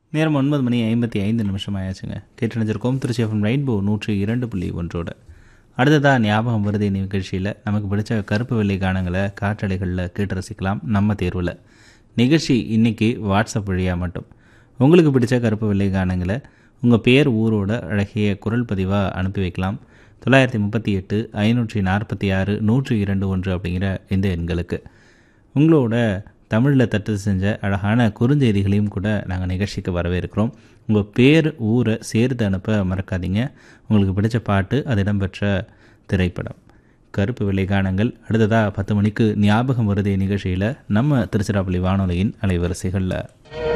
நேரம் ஒன்பது மணி ஐம்பத்தி ஐந்து நிமிஷம் ஆயாச்சுங்க கேட்டணிஞ்சிருக்கோம் திருச்சி எஃப்எம் ரெயின்போ நூற்றி இரண்டு புள்ளி ஒன்றோட அடுத்ததாக ஞாபகம் வருது நிகழ்ச்சியில் நமக்கு பிடிச்ச கருப்பு வெள்ளை கானங்களை காற்றலைகளில் கேட்டு ரசிக்கலாம் நம்ம தேர்வில் நிகழ்ச்சி இன்னைக்கு வாட்ஸ்அப் வழியாக மட்டும் உங்களுக்கு பிடிச்ச கருப்பு வெள்ளை கானங்களை உங்கள் பேர் ஊரோட அழகிய குரல் பதிவாக அனுப்பி வைக்கலாம் தொள்ளாயிரத்தி முப்பத்தி எட்டு ஐநூற்றி நாற்பத்தி ஆறு நூற்றி இரண்டு ஒன்று அப்படிங்கிற இந்த எண்களுக்கு உங்களோட தமிழில் தட்டு செஞ்ச அழகான குறுஞ்செய்திகளையும் கூட நாங்கள் நிகழ்ச்சிக்கு வரவேற்கிறோம் உங்கள் பேர் ஊரை சேர்த்து அனுப்ப மறக்காதீங்க உங்களுக்கு பிடிச்ச பாட்டு அது இடம்பெற்ற திரைப்படம் கருப்பு வெள்ளைக்கானங்கள் அடுத்ததாக பத்து மணிக்கு ஞாபகம் வருதே நிகழ்ச்சியில் நம்ம திருச்சிராப்பள்ளி வானொலியின் அலைவரிசைகளில்